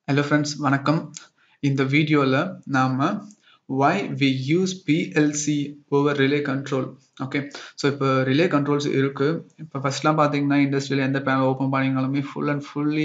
hello friends வணக்கம் இந்த வீடியோவில் நாம் why we use PLC over relay control okay so இப்போ ரிலே கண்ட்ரோல்ஸ் இருக்குது இப்போ ஃபஸ்ட்லாம் பார்த்தீங்கன்னா இண்டஸ்ட்ரியில் எந்த பேனல் ஓப்பன் பண்ணிங்கனாலுமே full and fully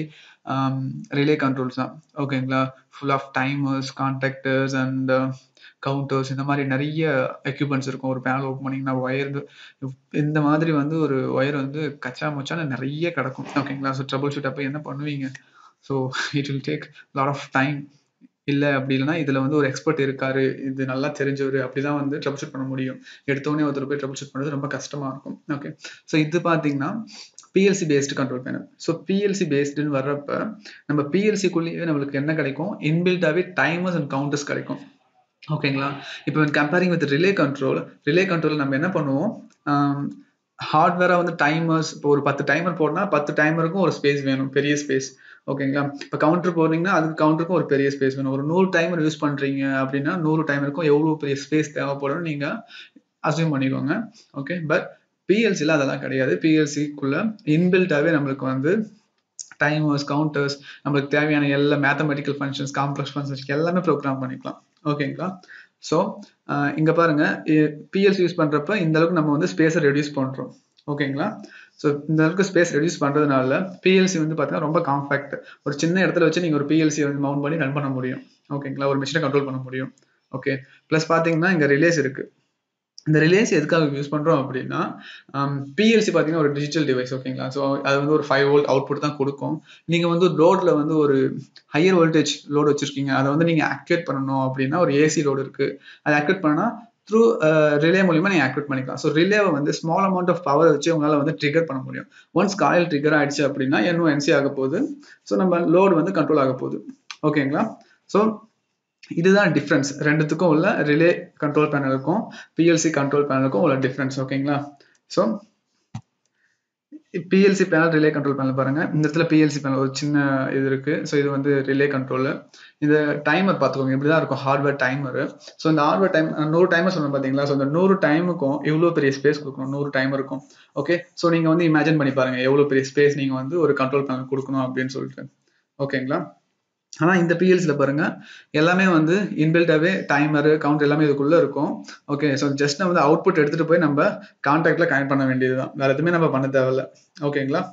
relay controls தான் ஓகேங்களா full of timers contactors and counters இந்த மாதிரி நிறைய எக்யூப்மெண்ட்ஸ் இருக்கும் ஒரு பேனல் ஓப்பன் பண்ணிங்கன்னா ஒயர் இந்த மாதிரி வந்து ஒரு ஒயர் வந்து கச்சா மச்சான நிறைய கிடக்கும் ஓகேங்களா ஸோ ட்ரபிள் ஷூட் அப்போ என்ன பண்ணுவீங்க so it will take lot of time இல்லை அப்படி இல்லைன்னா இதில் வந்து ஒரு எக்ஸ்பர்ட் இருக்காரு இது நல்லா தெரிஞ்சவர் அப்படிதான் வந்து ட்ரபிள் ஷூட் பண்ண முடியும் எடுத்தோடனே ஒருத்தர் போய் ட்ரபிள் ஷூட் பண்ணுறது ரொம்ப கஷ்டமா இருக்கும் ஓகே ஸோ இது பார்த்தீங்கன்னா PLC based control panel so PLC பேஸ்டுன்னு வர்றப்ப நம்ம பிஎல்சிக்குள்ளேயே நம்மளுக்கு என்ன கிடைக்கும் இன்பில்டாகவே டைமர்ஸ் அண்ட் கவுண்டர்ஸ் கிடைக்கும் ஓகேங்களா இப்போ comparing with relay control relay control நம்ம என்ன பண்ணுவோம் ஹார்ட்வேராக வந்து டைமர்ஸ் இப்போ ஒரு பத்து டைமர் போடனா பத்து டைமருக்கும் ஒரு ஸ்பேஸ் வேணும் பெரிய ஸ்பேஸ் ஓகேங்களா இப்போ கவுண்டர் போடுறீங்கன்னா அதுக்கு கவுண்டருக்கும் ஒரு பெரிய ஸ்பேஸ் வேணும் ஒரு நூறு டைமர் யூஸ் பண்ணுறீங்க அப்படின்னா நூறு டைமருக்கும் எவ்வளோ பெரிய ஸ்பேஸ் தேவைப்படும் நீங்கள் அசியூம் பண்ணிக்கோங்க ஓகே பட் பிஎல்சியில் அதெல்லாம் கிடையாது பிஎல்சிக்குள்ள இன்பில்ட்டாகவே நம்மளுக்கு வந்து டைமர்ஸ் கவுண்டர்ஸ் நம்மளுக்கு தேவையான எல்லா மேத்தமெட்டிக்கல் ஃபங்க்ஷன்ஸ் காம்ப்ளெக்ஸ் ஃபங்க்ஷன்ஸ் எல்லாமே ப்ரோக்ராம் பண்ணிக்கலாம் ஓகேங்களா ஸோ இங்கே பாருங்க பிஎல்சி யூஸ் பண்ணுறப்ப இந்த அளவுக்கு நம்ம வந்து ஸ்பேஸை ரெடியூஸ் பண்ணுறோம் ஓகேங்களா ஸோ இந்த அளவுக்கு ஸ்பேஸ் ரெடியூஸ் பண்ணுறதுனால பிஎல்சி வந்து பார்த்தீங்கன்னா ரொம்ப காம்பாக்ட் ஒரு சின்ன இடத்துல வச்சு நீங்கள் ஒரு பிஎல்சி வந்து மவுண்ட் பண்ணி ரன் பண்ண முடியும் ஓகேங்களா ஒரு மிஷினை கண்ட்ரோல் பண்ண முடியும் ஓகே ப்ளஸ் பார்த்தீங்கன்னா இங்கே ரிலேஸ் இருக்குது இந்த ரிலேஸ் எதுக்காக யூஸ் பண்ணுறோம் அப்படின்னா பிஎல்சி பார்த்தீங்கன்னா ஒரு டிஜிட்டல் டிவைஸ் ஓகேங்களா ஸோ அது வந்து ஒரு ஃபைவ் வோல்ட் அவுட்புட் தான் கொடுக்கும் நீங்கள் வந்து லோடில் வந்து ஒரு ஹையர் வோல்டேஜ் லோடு வச்சுருக்கீங்க அதை வந்து நீங்கள் ஆக்டிவேட் பண்ணணும் அப்படின்னா ஒரு ஏசி லோடு இருக்குது அதை ஆக்டிவேட் பண்ணால் த்ரூ ரிலே மூலியமா நீங்கள் ஆக்டிவேட் பண்ணிக்கலாம் ஸோ ரிலேவை வந்து ஸ்மால் அமௌண்ட் ஆஃப் பவர் வச்சு உங்களால் வந்து ட்ரிகர் பண்ண முடியும் ஒன்ஸ் காயில் ட்ரிகர் ஆயிடுச்சு அப்படின்னா என்னும் என்சி ஆக போகுது ஸோ நம்ம லோடு வந்து கண்ட்ரோல் ஆக போகுது ஓகேங்களா ஸோ இதுதான் டிஃப்ரென்ஸ் ரெண்டுத்துக்கும் உள்ள ரிலே கண்ட்ரோல் பேனலுக்கும் பிஎல்சி கண்ட்ரோல் பேனலுக்கும் உள்ள டிஃப்ரென்ஸ் ஓகேங்களா so PLC panel relay control panel பாருங்க இந்த இடத்துல பிஎல்சி பேனல் ஒரு சின்ன இது இருக்கு ஸோ இது வந்து ரிலே கண்ட்ரோல் இந்த டைமர் பார்த்துக்கோங்க இப்படிதான் இருக்கும் ஹார்ட்வேர் டைமர் ஸோ இந்த ஹார்ட்வேர் டைம் நூறு டைமர் சொன்னோம் பார்த்தீங்களா ஸோ இந்த நூறு டைமுக்கும் இவ்வளோ பெரிய ஸ்பேஸ் கொடுக்கணும் நூறு டைம் இருக்கும் ஓகே ஸோ நீங்க வந்து இமேஜின் பண்ணி பாருங்க எவ்வளோ பெரிய ஸ்பேஸ் நீங்க வந்து ஒரு கண்ட்ரோல் பேனல் கொடுக்கணும் அப்படின்னு சொல்லிட்டு ஓகேங்களா ஆனால் இந்த பிஎல்சியில் பாருங்க எல்லாமே வந்து இன்பில்டாகவே டைமரு கவுண்ட் எல்லாமே இதுக்குள்ள இருக்கும் ஓகே ஸோ ஜஸ்ட் நம்ம வந்து அவுட்புட் எடுத்துட்டு போய் நம்ம கான்டாக்ட்ல கனெக்ட் பண்ண வேண்டியது தான் வேற எதுவுமே நம்ம பண்ண தேவையில்ல ஓகேங்களா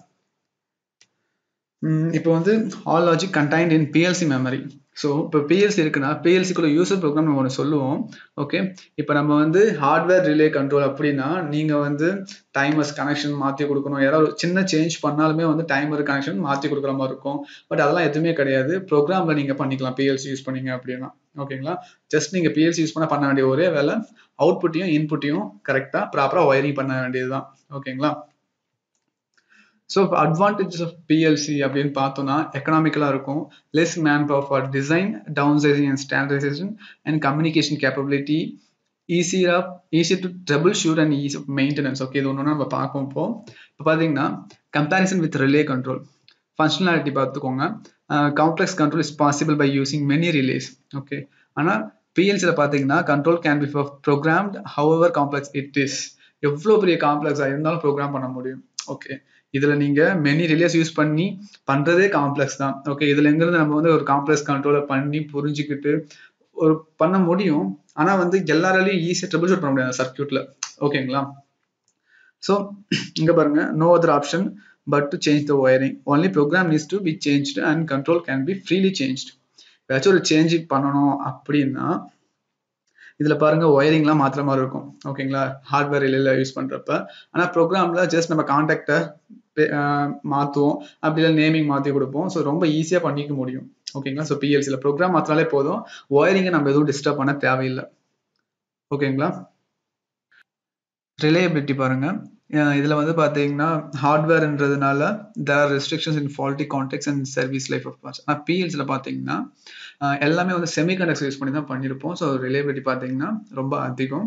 இப்போ வந்து all logic contained in PLC memory so இப்போ பிஎல்சி இருக்குன்னா பிஎல்சிக்குள்ள யூசர் ப்ரோக்ராம் நம்ம ஒன்று சொல்லுவோம் ஓகே இப்போ நம்ம வந்து ஹார்ட்வேர் ரிலே கண்ட்ரோல் அப்படின்னா நீங்கள் வந்து டைமர்ஸ் கனெக்ஷன் மாற்றி கொடுக்கணும் யாராவது சின்ன சேஞ்ச் பண்ணாலுமே வந்து டைமர் கனெக்ஷன் மாற்றி கொடுக்குற மாதிரி இருக்கும் பட் அதெல்லாம் எதுவுமே கிடையாது ப்ரோக்ராமில் நீங்கள் பண்ணிக்கலாம் பிஎல்சி யூஸ் பண்ணீங்க அப்படின்னா ஓகேங்களா ஜஸ்ட் நீங்கள் பிஎல்சி யூஸ் பண்ண பண்ண வேண்டிய ஒரே வேலை அவுட்புட்டையும் இன்புட்டையும் கரெக்டாக ப்ராப்பராக ஒயரிங் பண்ண வேண்டியது தான் ஓகேங்களா ஸோ அட்வான்டேஜஸ் ஆஃப் பிஎல்சி அப்படின்னு பார்த்தோம்னா எக்கனாமிக்கலாக இருக்கும் less manpower for design downsizing and standardisation and communication capability ஈஸியாக easy to troubleshoot and easy maintenance okay இது ஒன்று நம்ம பார்ப்போம் இப்போ இப்போ பார்த்தீங்கன்னா comparison with relay control functionality பார்த்துக்கோங்க complex control is possible by using many relays okay ஆனால் பிஎல்சியில் பார்த்தீங்கன்னா control can be programmed however complex it is எவ்வளோ பெரிய காம்ப்ளெக்ஸாக இருந்தாலும் ப்ரோக்ராம் பண்ண முடியும் ஓகே இதுல நீங்க மெனி ரிலேஸ் யூஸ் பண்ணி பண்றதே காம்ப்ளெக்ஸ் தான் ஓகே இதுல எங்கிருந்து நம்ம வந்து ஒரு காம்ப்ளெக்ஸ் கண்ட்ரோலை பண்ணி புரிஞ்சுக்கிட்டு ஒரு பண்ண முடியும் ஆனா வந்து எல்லாராலையும் ஈஸியா ட்ரிபிள் ஷூட் பண்ண முடியாது சர்க்கியூட்ல ஓகேங்களா ஸோ இங்க பாருங்க no other option but to change the wiring only program needs to be change and control can be freely change ஏதாச்சும் ஒரு சேஞ்ச் பண்ணணும் அப்படின்னா இதுல பாருங்க ஒயரிங்லாம் மாத்திர மாதிரி இருக்கும் ஓகேங்களா ஹார்ட்வேர் இல்ல யூஸ் பண்றப்ப ஆனா ப்ரோக்ராம்ல ஜஸ்ட் நம்ம கான்டாக்டை மாத்துவோம் அப்படி இல்லை நேமிங் மாத்தி கொடுப்போம் ஸோ ரொம்ப ஈஸியா பண்ணிக்க முடியும் ஓகேங்களா ஸோ பிஎல்சியில் ப்ரோக்ராம் மாத்தினாலே போதும் ஒயரிங்கை நம்ம எதுவும் டிஸ்டர்ப் பண்ண தேவையில்லை ஓகேங்களா ரிலேபிலிட்டி பாருங்க இதுல வந்து பாத்தீங்கன்னா ஹார்ட்வேர்ன்றதுனால there are restrictions in faulty contact and service life of parts ஆனால் பிஎல்ஸில் பார்த்தீங்கன்னா எல்லாமே வந்து செமி கண்டக்டர் யூஸ் பண்ணி தான் பண்ணியிருப்போம் ஸோ ரிலேபிலிட்டி பார்த்தீங்கன்னா ரொம்ப அதிகம்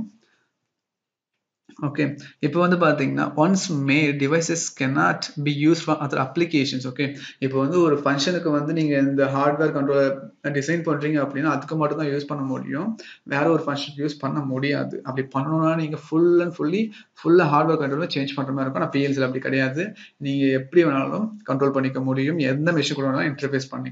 ஓகே இப்போ வந்து பார்த்தீங்கன்னா once made devices cannot be use for other applications okay இப்போ வந்து ஒரு ஃபங்க்ஷனுக்கு வந்து நீங்கள் இந்த ஹார்ட்வேர் கண்ட்ரோலர் டிசைன் பண்ணுறீங்க அப்படின்னா அதுக்கு மட்டும் தான் யூஸ் பண்ண முடியும் வேற ஒரு ஃபங்க்ஷனுக்கு யூஸ் பண்ண முடியாது அப்படி பண்ணணும்னா நீங்கள் ஃபுல் அண்ட் ஃபுல்லி ஃபுல்லாக ஹார்ட்வேர் கண்ட்ரோலர் சேஞ்ச் பண்ணுற மாதிரி இருக்கும் ஆனால் பிஎல்சியில் அப்படி கிடையாது நீங்கள் எப்படி வேணாலும் கண்ட்ரோல் பண்ணிக்க முடியும் எந்த மிஷின் கூட வேணாலும் இன்டர்ஃபேஸ் பண்ணிக்கலாம்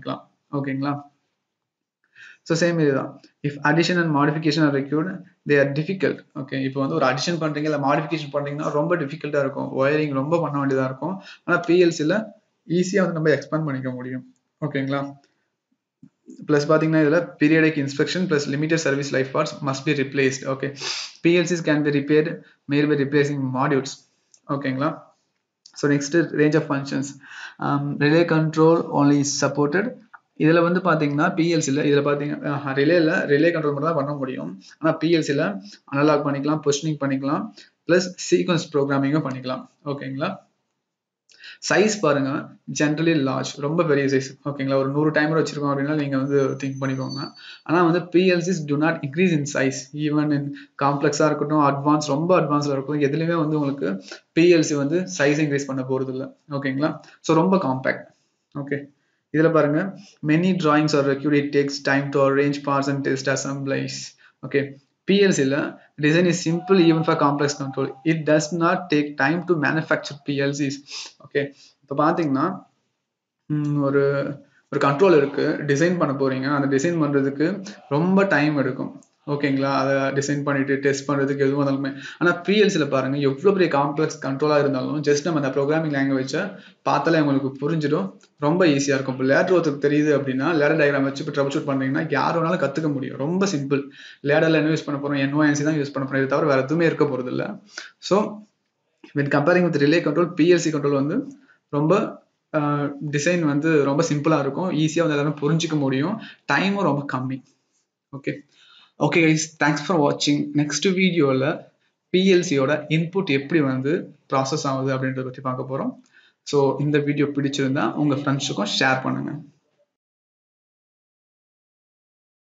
ஓகேங்களா ஸோ சேம் இதுதான் if addition and modification are required they are difficult okay இப்போ வந்து ஒரு அடிஷன் பண்ணுறீங்க இல்லை மாடிஃபிகேஷன் பண்ணுறீங்கன்னா ரொம்ப டிஃபிகல்ட்டாக இருக்கும் ஒயரிங் ரொம்ப பண்ண வேண்டியதாக இருக்கும் ஆனால் பிஎல்சியில் ஈஸியாக வந்து நம்ம எக்ஸ்பேண்ட் பண்ணிக்க முடியும் ஓகேங்களா ப்ளஸ் பார்த்தீங்கன்னா இதில் periodic inspection plus limited service life parts must be replaced okay PLCs can be repaired மேல் பை ரிப்ளேசிங் மாடியூல்ஸ் ஓகேங்களா so next range of functions relay control only supported இதில் வந்து பார்த்தீங்கன்னா பிஎல்சியில் இதில் பார்த்தீங்கன்னா ரிலேல ரிலே கண்ட்ரோல் மட்டும் தான் பண்ண முடியும் ஆனால் பிஎல்சியில் அனலாக் பண்ணிக்கலாம் பொசிஷனிங் பண்ணிக்கலாம் ப்ளஸ் சீக்வன்ஸ் ப்ரோக்ராமிங்கும் பண்ணிக்கலாம் ஓகேங்களா சைஸ் பாருங்க ஜென்ரலி லார்ஜ் ரொம்ப பெரிய சைஸ் ஓகேங்களா ஒரு நூறு டைமர் வச்சிருக்கோம் அப்படின்னா நீங்க வந்து திங்க் பண்ணிக்கோங்க ஆனா வந்து PLCs do not increase in size even in காம்ப்ளெக்ஸா இருக்கட்டும் அட்வான்ஸ் ரொம்ப அட்வான்ஸ்ல இருக்கும் எதுலையுமே வந்து உங்களுக்கு பிஎல்சி வந்து சைஸ் இன்க்ரீஸ் பண்ண போறது இல்லை ஓகேங்களா ஸோ ரொம்ப காம்பேக்ட் ஓகே இதுல பாருங்க many drawings are required it takes time to arrange parts and test assemblies okay பிஎல்சியில் design is simple even for complex control it does not take time to manufacture PLCs okay இப்போ பார்த்தீங்கன்னா ஒரு ஒரு control இருக்கு design பண்ண போறீங்க அந்த design பண்றதுக்கு ரொம்ப டைம் எடுக்கும் ஓகேங்களா அதை டிசைன் பண்ணிட்டு டெஸ்ட் பண்றதுக்கு எதுவும் இருந்தாலுமே ஆனால் பிஎல்சியில் பாருங்க எவ்வளோ பெரிய காம்ப்ளெக்ஸ் கண்ட்ரோலாக இருந்தாலும் ஜஸ்ட் நம்ம அந்த ப்ரோக்ராமிங் லாங்குவேஜை பார்த்தாலே உங்களுக்கு புரிஞ்சிடும் ரொம்ப ஈஸியாக இருக்கும் இப்போ லேடர் ஒருத்தருக்கு தெரியுது அப்படின்னா லேடர் டயக்ராம் வச்சு இப்போ ட்ரபிள் ஷூட் பண்ணுறீங்கன்னா யார் வேணாலும் கற்றுக்க முடியும் ரொம்ப சிம்பிள் லேடரில் என்ன யூஸ் பண்ண போகிறோம் என்ஓஎன்சி தான் யூஸ் பண்ண போகிறோம் இது தவிர வேறு எதுவுமே இருக்க போகிறது இல்லை so when comparing with relay control PLC control வந்து ரொம்ப டிசைன் வந்து ரொம்ப சிம்பிளாக இருக்கும் ஈஸியாக வந்து எல்லாரும் புரிஞ்சிக்க முடியும் டைமும் ரொம்ப கம்மி okay okay guys thanks for வாட்சிங் நெக்ஸ்ட் வீடியோவில் பிஎல்சியோட இன்புட் எப்படி வந்து ப்ராசஸ் ஆகுது அப்படின்றத பற்றி பார்க்க போகிறோம் ஸோ இந்த வீடியோ பிடிச்சிருந்தா உங்கள் ஃப்ரெண்ட்ஸுக்கும் ஷேர் பண்ணுங்கள்